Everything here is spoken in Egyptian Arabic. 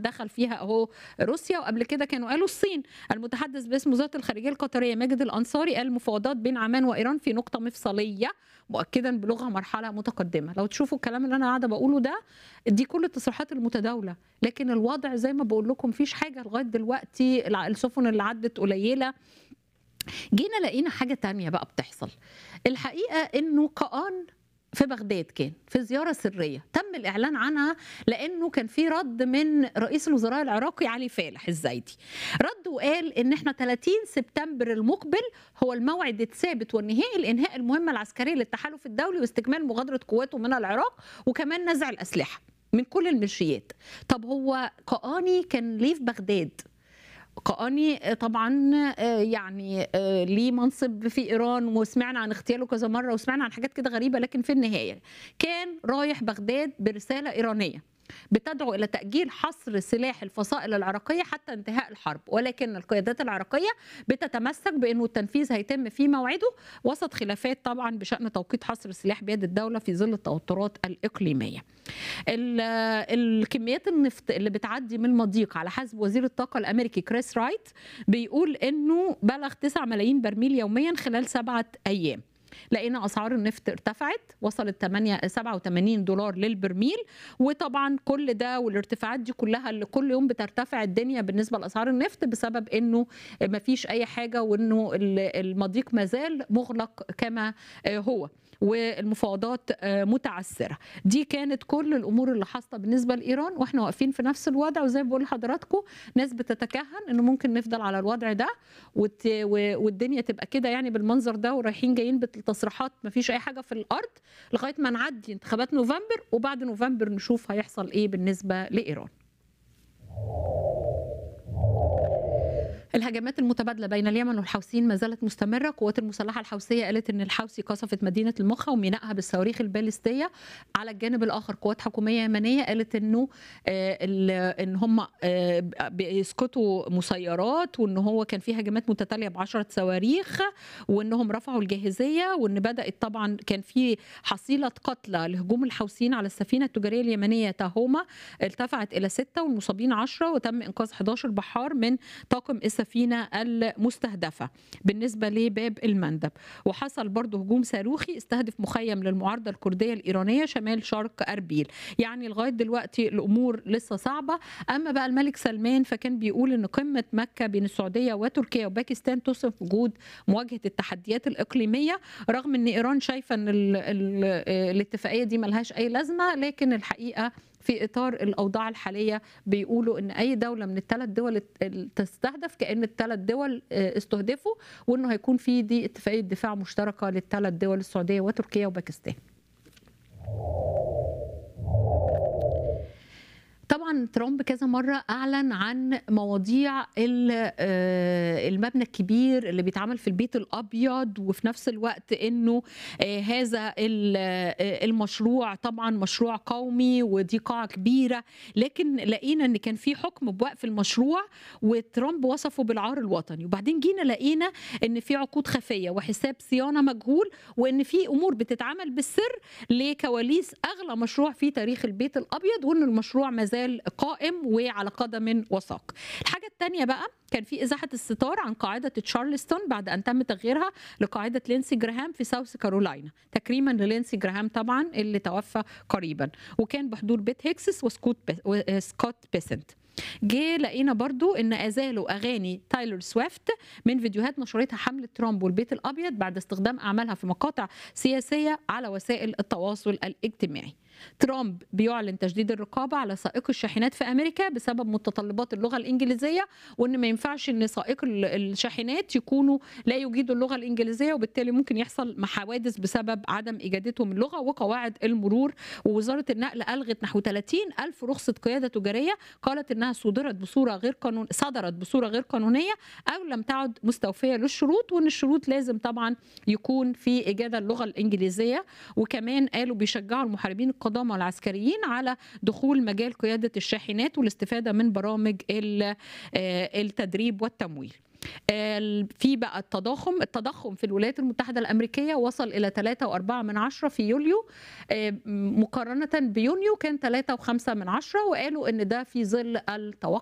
دخل فيها اهو روسيا وقبل كده كانوا قالوا الصين المتحدث باسم وزاره الخارجيه القطريه ماجد الانصاري قال المفاوضات بين عمان وايران في نقطه مفصليه مؤكدا بلغه مرحله متقدمه لو تشوفوا الكلام اللي انا قاعده بقوله ده دي كل التصريحات المتداوله لكن الوضع زي ما بقول لكم مفيش حاجه لغايه دلوقتي السفن اللي عدت قليله جينا لقينا حاجه تانية بقى بتحصل الحقيقه انه قان في بغداد كان في زيارة سرية تم الإعلان عنها لأنه كان في رد من رئيس الوزراء العراقي علي فالح الزايدي رد وقال إن إحنا 30 سبتمبر المقبل هو الموعد الثابت والنهائي لإنهاء المهمة العسكرية للتحالف الدولي واستكمال مغادرة قواته من العراق وكمان نزع الأسلحة من كل الميليشيات طب هو قاني كان ليه في بغداد قاني طبعا يعني ليه منصب في ايران وسمعنا عن اغتياله كذا مره وسمعنا عن حاجات كده غريبه لكن في النهايه كان رايح بغداد برساله ايرانيه بتدعو الى تاجيل حصر سلاح الفصائل العراقيه حتى انتهاء الحرب ولكن القيادات العراقيه بتتمسك بانه التنفيذ هيتم في موعده وسط خلافات طبعا بشان توقيت حصر السلاح بيد الدوله في ظل التوترات الاقليميه. الكميات النفط اللي بتعدي من المضيق على حسب وزير الطاقه الامريكي كريس رايت بيقول انه بلغ 9 ملايين برميل يوميا خلال سبعه ايام. لقينا اسعار النفط ارتفعت وصلت 8 87 دولار للبرميل وطبعا كل ده والارتفاعات دي كلها اللي كل يوم بترتفع الدنيا بالنسبه لاسعار النفط بسبب انه ما فيش اي حاجه وانه المضيق ما زال مغلق كما هو والمفاوضات متعثره دي كانت كل الامور اللي حاصله بالنسبه لايران واحنا واقفين في نفس الوضع وزي ما بقول لحضراتكم ناس بتتكهن انه ممكن نفضل على الوضع ده والدنيا تبقى كده يعني بالمنظر ده ورايحين جايين بالتصريحات ما فيش اي حاجه في الارض لغايه ما نعدي انتخابات نوفمبر وبعد نوفمبر نشوف هيحصل ايه بالنسبه لايران الهجمات المتبادله بين اليمن والحوثيين ما زالت مستمره القوات المسلحه الحوثيه قالت ان الحوثي قصفت مدينه المخا ومينائها بالصواريخ البالستيه على الجانب الاخر قوات حكوميه يمنيه قالت انه ان هم بيسكتوا مسيرات وان هو كان في هجمات متتاليه ب 10 صواريخ وانهم رفعوا الجاهزيه وان بدات طبعا كان في حصيله قتلى لهجوم الحوثيين على السفينه التجاريه اليمنيه تاهوما ارتفعت الى 6 والمصابين 10 وتم انقاذ 11 بحار من طاقم السفينة المستهدفة بالنسبة لباب المندب وحصل برضه هجوم صاروخي استهدف مخيم للمعارضة الكردية الإيرانية شمال شرق أربيل يعني لغاية دلوقتي الأمور لسه صعبة أما بقى الملك سلمان فكان بيقول أن قمة مكة بين السعودية وتركيا وباكستان تصف وجود مواجهة التحديات الإقليمية رغم أن إيران شايفة أن ال ال الاتفاقية دي ملهاش أي لازمة لكن الحقيقة في اطار الاوضاع الحاليه بيقولوا ان اي دوله من الثلاث دول تستهدف كان الثلاث دول استهدفوا وانه هيكون في دي اتفاقيه دفاع مشتركه للثلاث دول السعوديه وتركيا وباكستان. طبعا ترامب كذا مره اعلن عن مواضيع المبنى الكبير اللي بيتعمل في البيت الابيض وفي نفس الوقت انه هذا المشروع طبعا مشروع قومي ودي قاعه كبيره لكن لقينا ان كان في حكم بوقف المشروع وترامب وصفه بالعار الوطني وبعدين جينا لقينا ان في عقود خفيه وحساب صيانه مجهول وان في امور بتتعمل بالسر لكواليس اغلى مشروع في تاريخ البيت الابيض وان المشروع ما زال قائم وعلى قدم وساق الحاجة الثانية بقى كان في إزاحة الستار عن قاعدة تشارلستون بعد أن تم تغييرها لقاعدة لينسي جراهام في ساوث كارولاينا تكريما للينسي جراهام طبعا اللي توفى قريبا وكان بحضور بيت هيكسس وسكوت وسكوت بيسنت جه لقينا برضو ان ازالوا اغاني تايلور سويفت من فيديوهات نشرتها حمله ترامب والبيت الابيض بعد استخدام اعمالها في مقاطع سياسيه على وسائل التواصل الاجتماعي ترامب بيعلن تشديد الرقابة على سائق الشاحنات في أمريكا بسبب متطلبات اللغة الإنجليزية وإن ما ينفعش إن سائق الشاحنات يكونوا لا يجيدوا اللغة الإنجليزية وبالتالي ممكن يحصل حوادث بسبب عدم إجادتهم اللغة وقواعد المرور ووزارة النقل ألغت نحو 30 ألف رخصة قيادة تجارية قالت إنها صدرت بصورة غير قانون صدرت بصورة غير قانونية أو لم تعد مستوفية للشروط وإن الشروط لازم طبعا يكون في إجادة اللغة الإنجليزية وكمان قالوا بيشجعوا المحاربين القدامى والعسكريين على دخول مجال قيادة الشاحنات والاستفادة من برامج التدريب والتمويل ال في بقى التضخم، التضخم في الولايات المتحدة الأمريكية وصل إلى 3.4% في يوليو آآ مقارنةً بيونيو كان 3.5 وقالوا إن ده في ظل التوقع